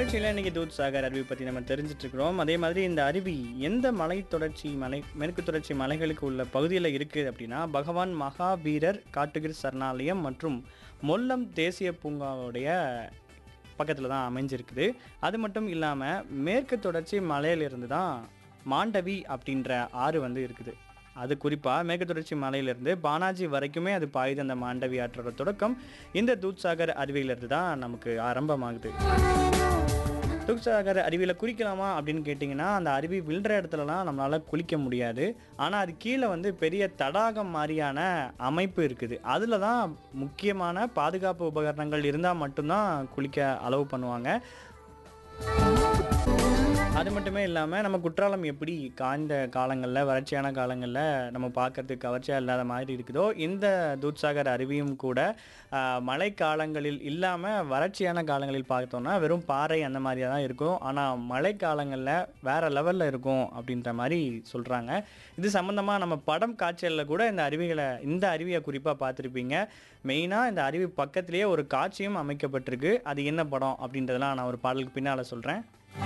நிகழ்ச்சியில் இன்னைக்கு தூத் சாகர் அருவி பற்றி நம்ம தெரிஞ்சிட்டு இருக்கிறோம் அதே மாதிரி இந்த அருவி எந்த மலை தொடர்ச்சி மலை மேற்கு தொடர்ச்சி மலைகளுக்கு உள்ள பகுதியில் இருக்குது அப்படின்னா பகவான் மகாவீரர் காட்டுகிர் சரணாலயம் மற்றும் மொல்லம் தேசிய பூங்காவுடைய பக்கத்தில் தான் அமைஞ்சிருக்குது அது மட்டும் இல்லாமல் மேற்கு தொடர்ச்சி மலையிலிருந்து தான் மாண்டவி அப்படின்ற ஆறு வந்து இருக்குது அது குறிப்பாக மேற்கு தொடர்ச்சி மலையிலிருந்து பானாஜி வரைக்குமே அது பாயுது அந்த மாண்டவி ஆற்றோட தொடக்கம் இந்த தூத்சாகர் அருவியிலிருந்து தான் நமக்கு ஆரம்பமாகுது தூத்சாகர் அருவியில் குளிக்கலாமா அப்படின்னு கேட்டிங்கன்னா அந்த அருவி விழுற இடத்துலலாம் நம்மளால் குளிக்க முடியாது ஆனால் அது கீழே வந்து பெரிய தடாகம் மாதிரியான அமைப்பு இருக்குது அதில் தான் முக்கியமான பாதுகாப்பு உபகரணங்கள் இருந்தால் மட்டும்தான் குளிக்க அலோவ் பண்ணுவாங்க அது மட்டுமே இல்லாமல் நம்ம குற்றாலம் எப்படி காய்ந்த காலங்களில் வறட்சியான காலங்களில் நம்ம பார்க்கறதுக்கு கவர்ச்சியாக இல்லாத மாதிரி இருக்குதோ இந்த தூத்சாகர் அருவியும் கூட ஆஹ், மழை காலங்களில் இல்லாமல் வறட்சியான காலங்களில் பார்த்தோம்னா வெறும் பாறை அந்த மாதிரியாக தான் இருக்கும் ஆனால் மழை காலங்களில் வேறு லெவலில் இருக்கும் அப்படின்ற மாதிரி சொல்கிறாங்க இது சம்மந்தமாக நம்ம படம் காட்சிகளில் கூட இந்த அருவிகளை இந்த அருவியை குறிப்பாக பார்த்துருப்பீங்க மெயினாக இந்த அருவி பக்கத்திலேயே ஒரு காட்சியும் அமைக்கப்பட்டிருக்கு அது என்ன படம் அப்படின்றதெல்லாம் நான் ஒரு பாடலுக்கு பின்னால் சொல்கிறேன்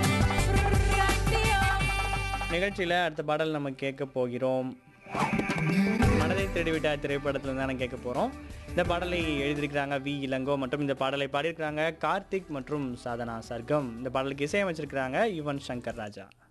நிகழ்ச்சியில் அடுத்த பாடல் நம்ம கேட்க போகிறோம் மனதை திருடிவிட்டா திரைப்படத்தில் தானே கேட்க போகிறோம் இந்த பாடலை எழுதியிருக்கிறாங்க வி இளங்கோ மற்றும் இந்த பாடலை பாடியிருக்கிறாங்க கார்த்திக் மற்றும் சாதனா சர்க்கம் இந்த பாடலுக்கு இசையமைச்சிருக்கிறாங்க யுவன் சங்கர் ராஜா